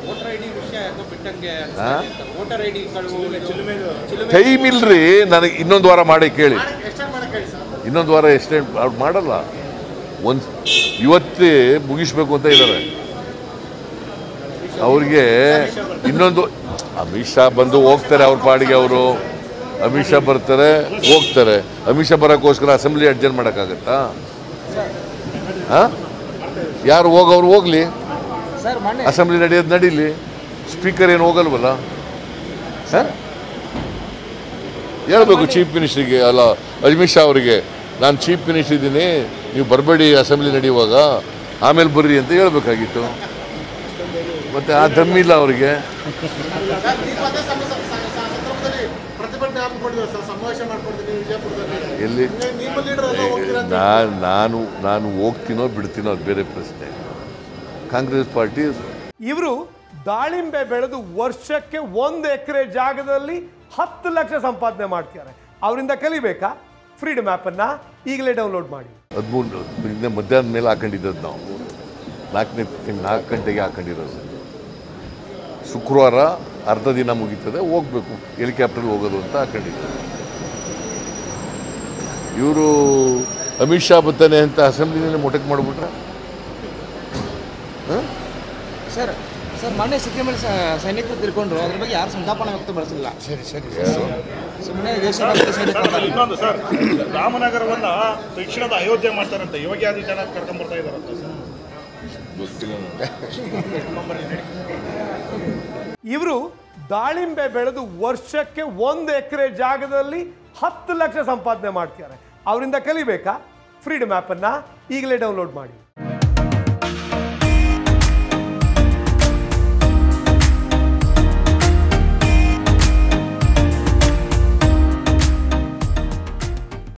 Voter ID ವಿಷಯ ಯಾಕೋ ಬಿಟ್ಟಂಗೆ ಹಾ? ವೋಟರ್ ಐಡಿ ಟೈಮ್ ಇಲ್ರಿ ನನಗೆ ಇನ್ನೊಂದು ವಾರ ಮಾಡಿ ಕೇಳಿ ಇನ್ನೊಂದು ವಾರ ಎಕ್ಸ್ಟೆಂಡ್ ಅವ್ರು ಮಾಡಲ್ಲ ಒಂದು ಇವತ್ತೇ ಮುಗಿಸ್ಬೇಕು ಅಂತ ಇದ್ದಾರೆ ಅವ್ರಿಗೆ ಇನ್ನೊಂದು ಅಮಿತ್ ಶಾ ಬಂದು ಹೋಗ್ತಾರೆ ಅವ್ರ ಪಾಡಿಗೆ ಅವರು ಅಮಿತ್ ಶಾ ಬರ್ತಾರೆ ಹೋಗ್ತಾರೆ ಅಮಿತ್ ಶಾ ಬರೋಕ್ಕೋಸ್ಕರ ಅಸೆಂಬ್ಲಿ ಅಡ್ಜಸ್ಟ್ ಮಾಡೋಕ್ಕಾಗತ್ತಾ ಹಾಂ ಯಾರು ಹೋಗೋರು ಹೋಗ್ಲಿ ಸರ್ ಮೊನ್ನೆ ಅಸೆಂಬ್ಲಿ ನಡೆಯೋದು ನಡೀಲಿ ಸ್ಪೀಕರ್ ಏನು ಹೋಗಲ್ವಲ್ಲ ಸರ್ ಹೇಳ್ಬೇಕು ಚೀಫ್ ಮಿನಿಸ್ಟ್ರಿಗೆ ಅಲ್ಲ ಅಮಿತ್ ಶಾ ಅವರಿಗೆ ನಾನು ಚೀಫ್ ಮಿನಿಸ್ಟರ್ ಇದ್ದೀನಿ ನೀವು ಬರಬೇಡಿ ಅಸೆಂಬ್ಲಿ ನಡೆಯುವಾಗ ಆಮೇಲೆ ಬರ್ರಿ ಅಂತ ಹೇಳ್ಬೇಕಾಗಿತ್ತು ಮತ್ತೆ ಆ ದಮ್ಮಿಲ್ಲ ಅವರಿಗೆ ಪ್ರತಿಭಟನೆ ಹಾಕೊಂಡಿದ್ದಾರೆ ಸರ್ ಸಮಾವೇಶ ಮಾಡ್ಕೊಂಡಿದ್ದೀನಿ ವಿಜಯಪುರದಲ್ಲಿ ಎಲ್ಲಿ ನಿಮ್ಮ ಲೀಡರ್ ಎಲ್ಲ ಹೋಗ್ತೀರಾ ಅಂತ ನಾನು ನಾನು ನಾನು ಹೋಗ್ತೀನೋ ಬಿಡ್ತೀನೋ ಅದು ಬೇರೆ ಪ್ರಶ್ನೆ ಕಾಂಗ್ರೆಸ್ ಪಾರ್ಟಿ ಇವರು ದಾಳಿಂಬೆ ಬೆಳೆದು ವರ್ಷಕ್ಕೆ ಒಂದು ಎಕರೆ ಜಾಗದಲ್ಲಿ ಹತ್ತು ಲಕ್ಷ ಸಂಪಾದನೆ ಮಾಡ್ತಿದ್ದಾರೆ ಅವರಿಂದ ಕಲಿಬೇಕಾ ಫ್ರೀಡಮ್ ಆ್ಯಪನ್ನು ಈಗಲೇ ಡೌನ್ಲೋಡ್ ಮಾಡಿ ಹದಿಮೂರು ಹಿಂದೆ ಮಧ್ಯಾಹ್ನದ ಮೇಲೆ ಹಾಕೊಂಡಿದ್ದದ್ದು ನಾವು ನಾಲ್ಕನೇ ತಿಂಗ್ ನಾಲ್ಕು ಗಂಟೆಗೆ ಹಾಕೊಂಡಿರೋದು ಶುಕ್ರವಾರ ಅರ್ಧ ದಿನ ಮುಗೀತದೆ ಹೋಗ್ಬೇಕು ಹೆಲಿಕಾಪ್ಟರ್ ಹೋಗೋದು ಅಂತ ಹಾಕೊಂಡಿದ್ದೆ ಇವರು ಅಮಿತ್ ಶಾ ಬರ್ತಾನೆ ಅಂತ ಅಸೆಂಬ್ಲಿನಲ್ಲಿ ಮೊಟಕ್ ಮಾಡಿಬಿಟ್ರೆ ಸರ್ ಸರ್ ಮೊನ್ನೆ ಸಿಕ್ಕಿಮೇಲೆ ಸೈನಿಕರು ತಿರ್ಕೊಂಡ್ರು ಅದ್ರ ಬಗ್ಗೆ ಯಾರು ಸಂತಾಪನ ವ್ಯಕ್ತಪಡಿಸಿಲ್ಲ ಸರಿ ಸರಿ ಸುಮ್ಮನೆ ದೇಶದ ಸೈನಿಕರು ಇನ್ನೊಂದು ಸರ್ ರಾಮನಗರವನ್ನ ದಕ್ಷಿಣದ ಅಯೋಧ್ಯೆ ಮಾಡ್ತಾರಂತೆ ಯೋಗಿ ಆದಿತ್ಯನಾಥ್ ಕರ್ಕೊಂಡ್ ಬರ್ತಾ ಇದಾರಂತೆ ಸರ್ ಇವರು ದಾಳಿಂಬೆ ಬೆಳೆದು ವರ್ಷಕ್ಕೆ ಒಂದು ಎಕರೆ ಜಾಗದಲ್ಲಿ ಹತ್ತು ಲಕ್ಷ ಸಂಪಾದನೆ ಮಾಡ್ತಿದ್ದಾರೆ ಅವರಿಂದ ಕಲಿಬೇಕಾ ಫ್ರೀಡಮ್ ಆ್ಯಪನ್ನು ಈಗಲೇ ಡೌನ್ಲೋಡ್ ಮಾಡಿ